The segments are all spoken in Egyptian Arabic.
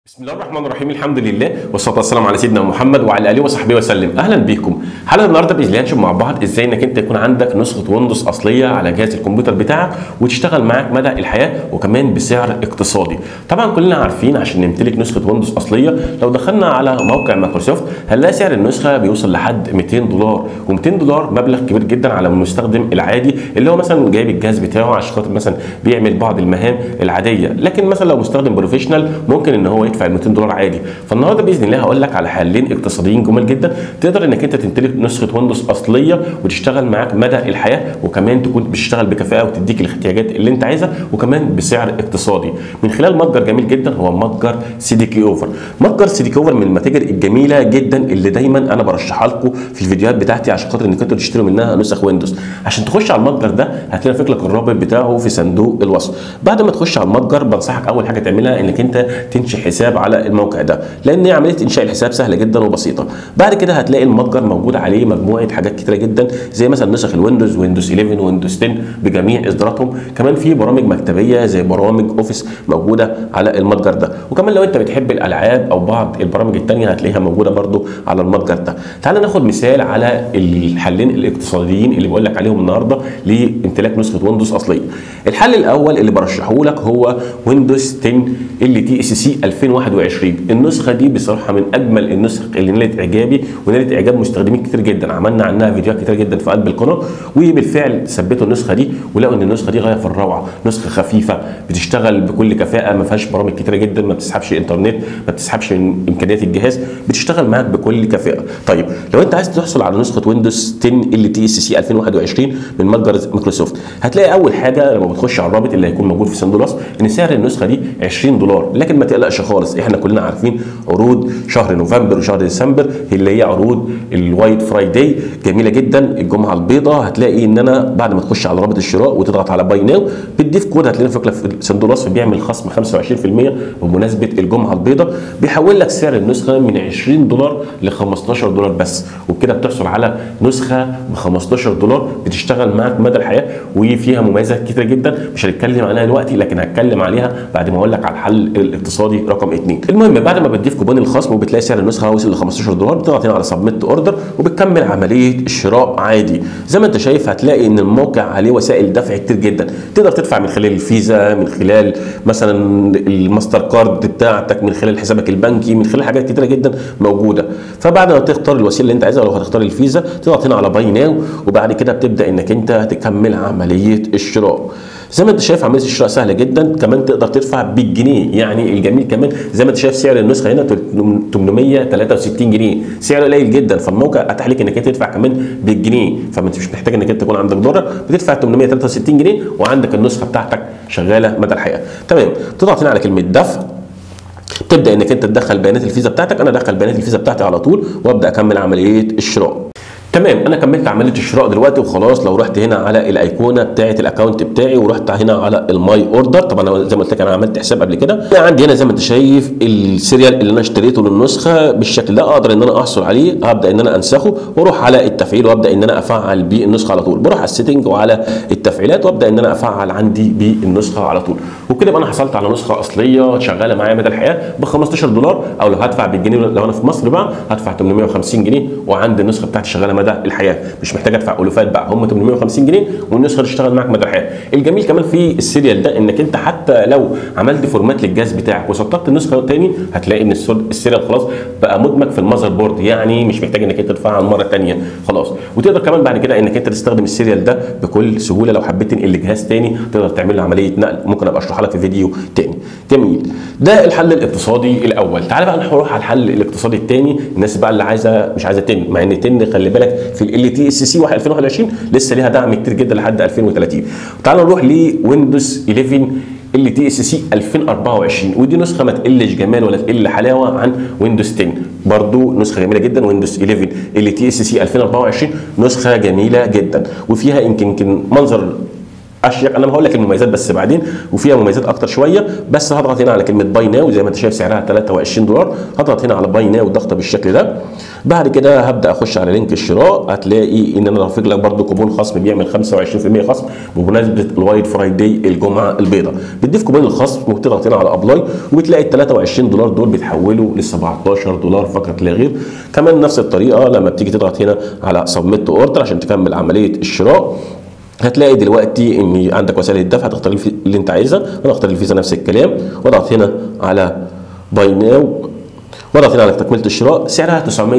بسم الله الرحمن الرحيم الحمد لله والصلاه والسلام على سيدنا محمد وعلى اله وصحبه وسلم اهلا بيكم حلقه النهارده باذن الله هنشوف مع بعض ازاي انك انت يكون عندك نسخه ويندوز اصليه على جهاز الكمبيوتر بتاعك وتشتغل معاك مدى الحياه وكمان بسعر اقتصادي طبعا كلنا عارفين عشان نمتلك نسخه ويندوز اصليه لو دخلنا على موقع مايكروسوفت هنلاقي سعر النسخه بيوصل لحد 200 دولار و200 دولار مبلغ كبير جدا على المستخدم العادي اللي هو مثلا جايب الجهاز بتاعه عشان خاطر مثلا بيعمل بعض المهام العاديه لكن مثلا لو مستخدم بروفيشنال ممكن ان هو يدفع 200 دولار عادي فالنهارده باذن الله هقول لك على حلين اقتصاديين جمال جدا تقدر انك انت تمتلك نسخه ويندوز اصليه وتشتغل معاك مدى الحياه وكمان تكون بتشتغل بكفاءه وتديك الاحتياجات اللي انت عايزها وكمان بسعر اقتصادي من خلال متجر جميل جدا هو متجر سي دي كي اوفر متجر سي دي كي اوفر من المتاجر الجميله جدا اللي دايما انا برشحها لكم في الفيديوهات بتاعتي عشان خاطر انك انتوا تشتروا منها نسخ ويندوز عشان تخش على المتجر ده هتلاقي فيك لك الرابط بتاعه في صندوق الوصف بعد ما تخش على المتجر بنصحك اول حاجه تعملها انك انت تنشئ حساب على الموقع ده لان عمليه انشاء الحساب سهله جدا وبسيطه بعد كده هتلاقي المتجر موجود عليه مجموعه حاجات كتيره جدا زي مثلا نسخ الويندوز ويندوز 11 ويندوز 10 بجميع اصداراتهم كمان في برامج مكتبيه زي برامج اوفيس موجوده على المتجر ده وكمان لو انت بتحب الالعاب او بعض البرامج الثانيه هتلاقيها موجوده برده على المتجر ده تعال ناخد مثال على الحلين الاقتصاديين اللي بقول لك عليهم النهارده لامتلاك نسخه ويندوز اصليه الحل الاول اللي برشحه لك هو ويندوز 10 ال تي اس سي 2021 النسخه دي بصراحه من اجمل النسخ اللي نالت اعجابي ونالت اعجاب مستخدمين كتير جدا عملنا عنها فيديوهات كتير جدا في قلب القناه وبالفعل ثبتوا النسخه دي ولقوا ان النسخه دي غايه في الروعه نسخه خفيفه بتشتغل بكل كفاءه ما فيهاش برامج كتيره جدا ما بتسحبش انترنت ما بتسحبش من امكانيات الجهاز بتشتغل معاك بكل كفاءه طيب لو انت عايز تحصل على نسخه ويندوز 10 ال تي اس سي 2021 من متجر مايكروسوفت هتلاقي اول حاجه لما بتخش على الرابط اللي هيكون موجود في صندوق الوصف ان سعر النسخه دي 20 دولار لكن ما تقلقش خالص احنا كلنا عارفين عروض شهر نوفمبر وشهر ديسمبر اللي هي عروض الوايت فرايداي جميله جدا الجمعه البيضاء هتلاقي ان انا بعد ما تخش على رابط الشراء وتضغط على باي ناو بتضيف كود هتلاقي فكره في صندوق الوصف بيعمل خصم 25% بمناسبه الجمعه البيضاء بيحول لك سعر النسخه من 20 دولار ل 15 دولار بس وبكده بتحصل على نسخه ب 15 دولار بتشتغل معاك مدى الحياه وفيها مميزات كتيره جدا مش هنتكلم عنها دلوقتي لكن هتكلم عليها بعد ما اقول لك على الحل الاقتصادي رقم 2 المهم بعد ما بتضيف كوبون الخصم وبتلاقي سعر النسخه وصل ل 15 دولار بتضغط هنا على سبميت اوردر وبتكمل عمليه الشراء عادي زي ما انت شايف هتلاقي ان الموقع عليه وسائل دفع كتير جدا تقدر تدفع من خلال الفيزا من خلال مثلا الماستر كارد بتاعتك من خلال حسابك البنكي من خلال حاجات كتيره جدا موجوده فبعد ما تختار الوسيله اللي انت عايزها لو هتختار الفيزا تضغط هنا على باي ناو وبعد كده بتبدا انك انت تكمل عمليه الشراء زي ما انت شايف عمليه الشراء سهله جدا كمان تقدر تدفع بالجنيه يعني الجميل كمان زي ما انت شايف سعر النسخه هنا 863 جنيه سعر قليل جدا فالموقع اتاح لك انك انت تدفع كمان بالجنيه فانت مش محتاج انك انت تكون عندك دولار بتدفع 863 جنيه وعندك النسخه بتاعتك شغاله مدى الحياه تمام تضغط هنا على كلمه دفع تبدا انك انت تدخل بيانات الفيزا بتاعتك انا ادخل بيانات الفيزا بتاعتي على طول وابدا اكمل عمليه الشراء تمام انا كملت عمليه الشراء دلوقتي وخلاص لو رحت هنا على الايقونه بتاعه الاكونت بتاعي ورحت هنا على الماي اوردر طبعا زي ما قلت لك انا عملت حساب قبل كده انا عندي هنا زي ما انت شايف السيريال اللي انا اشتريته للنسخه بالشكل ده اقدر ان انا احصل عليه هبدا ان انا انسخه واروح على التفعيل وابدا ان انا افعل بيه النسخه على طول بروح على السيتنج وعلى التفعيلات وابدا ان انا افعل عندي بالنسخه على طول وكده يبقى انا حصلت على نسخه اصليه شغاله معايا مدى الحياه ب 15 دولار او لو هدفع بالجنيه لو انا في مصر بقى هدفع 850 جنيه وعندي النسخه بتاعتي شغاله مدى الحياه مش محتاج ادفع الوفات بقى هم 850 جنيه والنسخه تشتغل معاك مدى الحياه الجميل كمان في السيريال ده انك انت حتى لو عملت فورمات للجهاز بتاعك وسطبت النسخه تاني هتلاقي ان السيريال خلاص بقى مدمج في المذر بورد يعني مش محتاج انك انت تدفعها مره ثانيه خلاص وتقدر كمان بعد كده انك انت تستخدم السيريال ده بكل سهوله لو حبيت تنقل لجهاز تاني تقدر تعمل له عمليه نقل ممكن ابقى اشرحها لك في فيديو تاني جميل ده الحل الاقتصادي الاول تعال بقى نروح على الحل الاقتصادي الثاني الناس بقى اللي عايزه مش عايزه تن مع ان تن خلي بالك في ال تي اس سي 2021 لسه ليها دعم كتير جدا لحد 2030 تعالوا نروح لويندوز 11 ال تي اس سي 2024 ودي نسخه ما تقلش جمال ولا تقل حلاوه عن ويندوز 10 برضو نسخه جميله جدا ويندوز 11 ال تي اس سي 2024 نسخه جميله جدا وفيها يمكن يمكن منظر اشيك انا هقول لك المميزات بس بعدين وفيها مميزات اكتر شويه بس هضغط هنا على كلمه باي ناو زي ما انت شايف سعرها 23 دولار هضغط هنا على باي ناو ضغطه بالشكل ده بعد كده هبدا اخش على لينك الشراء هتلاقي ان انا رافق لك برده كوبون خصم بيعمل 25% خصم بمناسبه الوايت فرايداي الجمعه البيضاء بتضيف كوبون الخصم وبتضغط هنا على ابلاي وبتلاقي ال 23 دولار دول بيتحولوا ل 17 دولار فقط لا غير كمان نفس الطريقه لما بتيجي تضغط هنا على سبميت اوردر عشان تكمل عمليه الشراء هتلاقي دلوقتي ان عندك وسائل الدفع تختار اللي انت عايزها انا اختار الفيزا نفس الكلام واضغط هنا على باي ناو واضغط هنا على تكمله الشراء سعرها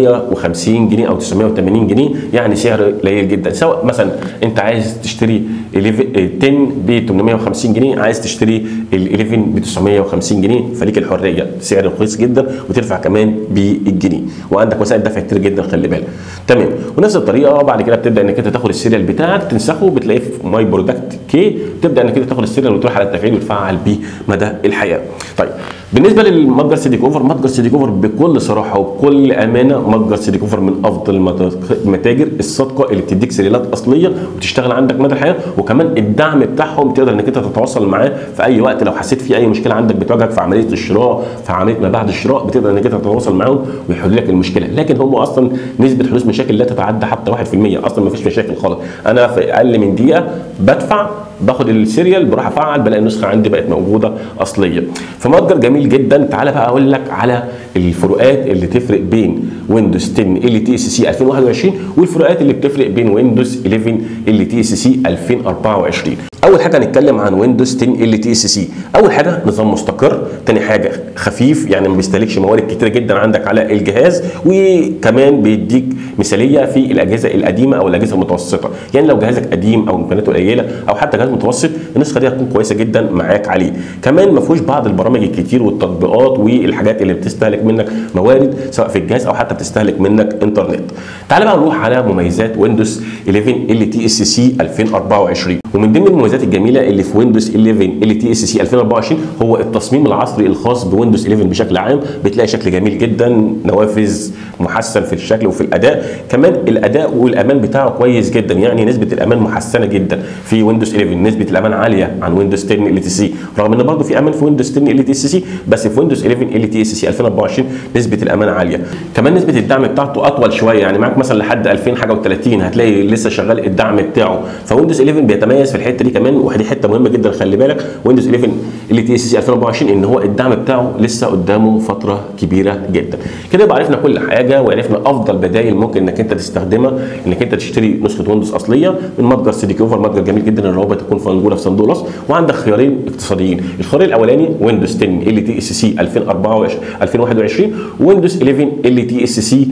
950 جنيه او 980 جنيه يعني سعر قليل جدا سواء مثلا انت عايز تشتري ال 10 ب 850 جنيه عايز تشتري ال 11 ب 950 جنيه فليك الحريه سعر رخيص جدا وتدفع كمان بالجنيه وعندك وسائل دفع كتير جدا خلي بالك تمام ونفس الطريقه بعد كده بتبدا انك انت تاخد السيريال بتاعك تنسخه بتلاقيه في ماي برودكت كي تبدا انك انت تاخد السيريال وتروح على التفعيل وتفعل بيه مدى الحياه طيب بالنسبه للمتجر سيدي كوفر متجر سيدي كوفر بكل صراحه وبكل امانه متجر سيدي كوفر من افضل المتاجر الصادقه اللي بتديك سيريالات اصليه وتشتغل عندك مدى الحياه وكمان الدعم بتاعهم تقدر انك انت تتواصل معاه في اي وقت لو حسيت في اي مشكله عندك بتواجهك في عمليه الشراء في عمليه ما بعد الشراء بتقدر انك انت تتواصل معاهم ويحلوا لك المشكله لكن هم اصلا نسبه حدوث مشاكل لا تتعدى حتى 1% اصلا ما فيش مشاكل خالص انا في اقل من دقيقه بدفع باخد السيريال بروح افعل بلاقي النسخه عندي بقت موجوده اصليه فمتجر جميل جدا تعالى بقى اقول لك على الفروقات اللي تفرق بين ويندوز 10 ال تي اس سي 2021 والفروقات اللي بتفرق بين ويندوز 11 ال تي اس سي 2024 اول حاجه هنتكلم عن ويندوز 10 ال تي اس سي اول حاجه نظام مستقر تاني حاجه خفيف يعني ما بيستهلكش موارد كتير جدا عندك على الجهاز وكمان بيديك مثاليه في الاجهزه القديمه او الاجهزه المتوسطه يعني لو جهازك قديم او امكانياته قليله او حتى جهاز متوسط النسخه دي هتكون كويسه جدا معاك عليه كمان ما فيهوش بعض البرامج الكتير والتطبيقات والحاجات اللي بتستهلك منك موارد سواء في الجهاز او حتى بتستهلك منك انترنت تعال بقى نروح على مميزات ويندوز 11 ال تي اس سي 2024 ومن ضمن المميزات الجميله اللي في ويندوز 11 ال تي اس سي 2024 هو التصميم العصري الخاص بويندوز 11 بشكل عام بتلاقي شكل جميل جدا نوافذ محسن في الشكل وفي الاداء كمان الاداء والامان بتاعه كويس جدا يعني نسبه الامان محسنه جدا في ويندوز 11 نسبه الامان عاليه عن ويندوز 10 ال تي سي رغم ان برضه في امان في ويندوز 10 ال تي سي بس في ويندوز 11 ال تي اس سي 2024 نسبه الامان عاليه كمان نسبه الدعم بتاعته اطول شويه يعني معاك مثلا لحد 2000 حاجه و30 هتلاقي لسه شغال الدعم بتاعه فويندوز 11 بيتميز في الحته دي كمان ودي حته مهمه جدا خلي بالك ويندوز 11 ال تي اس سي 2024 ان هو الدعم بتاعه لسه قدامه فتره كبيره جدا كده يبقى عرفنا كل حاجه وعرفنا افضل بدائل ممكن انك انت تستخدمها انك انت تشتري نسخه ويندوز اصليه من متجر سيدي كوفر متجر جميل جدا الروابط تكون موجوده في صندوق الوصف وعندك خيارين اقتصاديين الخيار الاولاني ويندوز 10 ال تي اس سي 2024 2021 ويندوز 11 ال تي اس سي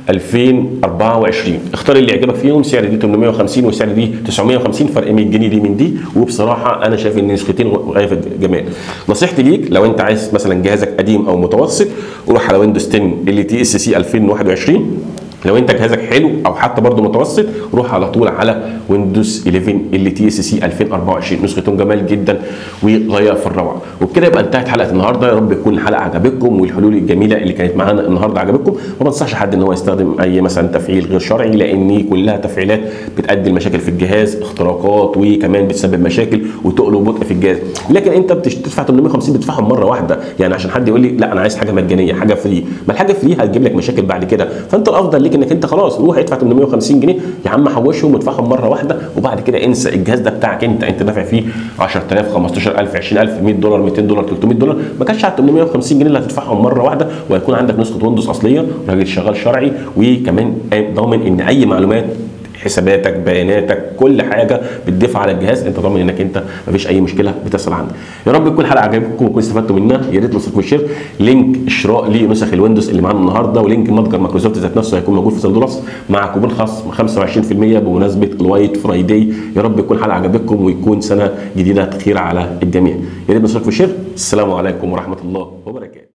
2024 اختار اللي يعجبك فيهم سعر دي 850 وسعر دي 950 فرق 100 جنيه دي من دي وبصراحه انا شايف ان نسختين غايه في الجمال نصيحتي ليك لو انت عايز مثلا جهازك قديم او متوسط روح على ويندوز 10 ال تي اس سي 2021 لو انت جهازك حلو او حتى برضه متوسط روح على طول على ويندوز 11 ال تي اس سي 2024 نسختهم جمال جدا وغايه في الروعه وبكده يبقى انتهت حلقه النهارده يا رب تكون الحلقه عجبتكم والحلول الجميله اللي كانت معانا النهارده عجبتكم وما انصحش حد ان هو يستخدم اي مثلا تفعيل غير شرعي لان كلها تفعيلات بتؤدي لمشاكل في الجهاز اختراقات وكمان بتسبب مشاكل وتقلب بطء في الجهاز لكن انت بتدفع 850 بتدفعهم مره واحده يعني عشان حد يقول لي لا انا عايز حاجه مجانيه حاجه فري ما الحاجه فري هتجيب لك مشاكل بعد كده فانت الافضل ليك انك انت خلاص روح ادفع 850 جنيه يا عم حوشهم وادفعهم مره واحده وبعد كده انسى الجهاز ده بتاعك انت انت دافع فيه 10000 15000 20000 100 دولار 200 دولار 300 دولار ما كانش على 850 جنيه اللي هتدفعهم مره واحده وهيكون عندك نسخه ويندوز اصليه راجل شغال شرعي وكمان ضامن ان اي معلومات حساباتك بياناتك كل حاجه بتضيفها على الجهاز انت ضامن انك انت مفيش اي مشكله بتحصل عندك يا رب تكون الحلقه عجبتكم وتكونوا استفدتوا منها يا ريت نصكم الشير لينك الشراء لنسخ الويندوز اللي معانا النهارده ولينك متجر مايكروسوفت ذات نفسه هيكون موجود في صندوق الوصف مع كوبون خصم 25% بمناسبه الوايت فرايداي يا رب تكون الحلقه عجبتكم ويكون سنه جديده خير على الجميع يا ريت نصكم الشير السلام عليكم ورحمه الله وبركاته